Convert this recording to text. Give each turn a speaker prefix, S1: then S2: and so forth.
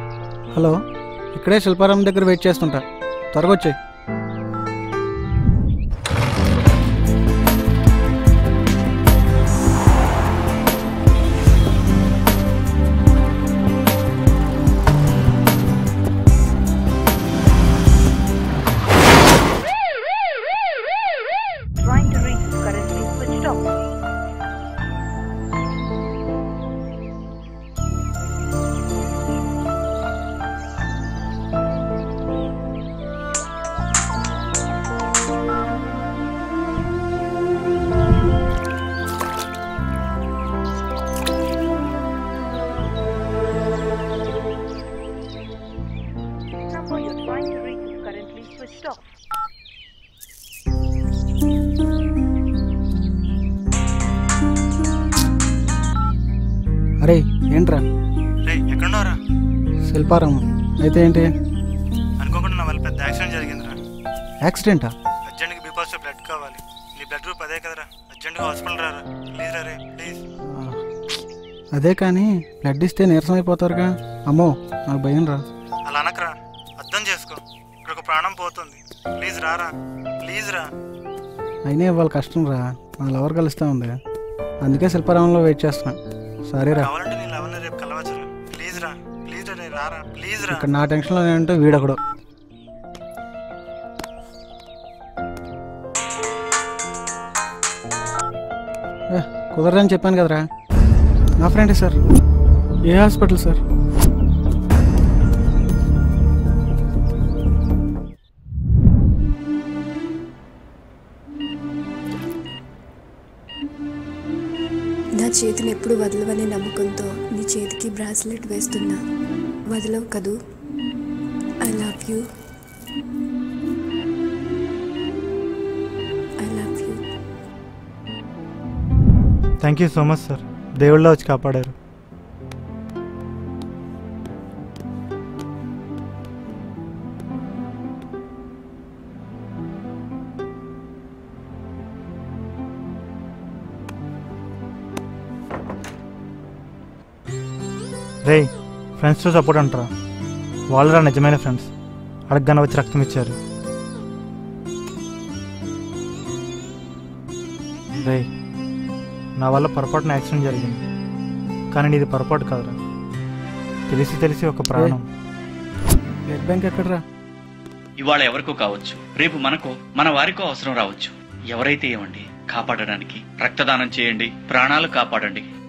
S1: Hello ఇక్కడే శిల్పారామం దగ్గర wait చేస్తుంటా త్వరగా వచ్చాయి
S2: Trying to reach is currently switched off. Number you're trying to reach is currently switched off.
S1: అరే ఏంట్రా
S3: రే ఎక్కడున్నారా
S1: శిల్పారామం అయితే ఏంటి
S3: అనుకోకుండా నా వల్ల పెద్ద యాక్సిడెంట్ జరిగిందిరా
S1: యాక్సిడెంటా
S3: అర్జెంట్గా బీ పాజిటివ్ బ్లడ్ కావాలి నీ బ్లడ్ గ్రూప్ అదే కదరా అర్జెంట్గా హాస్పిటల్ రారా ప్లీజ్ రా రే ప్లీజ్
S1: ఆ, అదే కానీ బ్లడ్ ఇస్తే నీరసం అయిపోతారుగా అమ్మో నాకు భయం రా
S3: అలా అనకరా అర్థం చేసుకో ఇక్కడ ఒక ప్రాణం పోతుంది ప్లీజ్ రారా ప్లీజ్ రా
S1: అయినా ఇవాళ కష్టం రా నా లవర్ కలుస్తా ఉంది అందుకే శిల్పారామంలో వెయిట్ చేస్తున్నా సరే రా
S3: కావాలంటే నీ లెవెన్ రేపు కలవచ్చురా ప్లీజ్ రా ప్లీజ్ రా రే రారా ప్లీజ్ రా
S1: ఇక్కడ నా టెన్షన్లో నేనంటే వీడొకడు ఏ, కుదరదని చెప్పాను కదరా నా ఫ్రెండే సార్ ఏ హాస్పిటల్ సార్
S4: నా చేతిని ఎప్పుడు వదలవనే నమ్మకంతో నీ చేతికి బ్రాస్లెట్ వేస్తున్నా వదలవు కదూ I love you I love you
S3: thank you so much sir దేవుళ్ళ వచ్చి కాపాడారు రే ఫ్రెండ్స్తో సపోర్ట్ అంటారా వాళ్ళరా నిజమైన ఫ్రెండ్స్ అడగగానే వచ్చి రక్తం ఇచ్చారు రే నా వల్ల పొరపాటున యాక్సిడెంట్ జరిగింది కానీ నీది పొరపాటు కాదురా తెలిసి తెలిసి ఒక ప్రాణం
S1: బ్లడ్ బ్యాంక్ ఎక్కడరా
S5: ఇవాళ ఎవరికో కావచ్చు రేపు మనకో మన వారికో అవసరం రావచ్చు ఎవరైతే ఏమండి కాపాడడానికి రక్తదానం చేయండి ప్రాణాలు కాపాడండి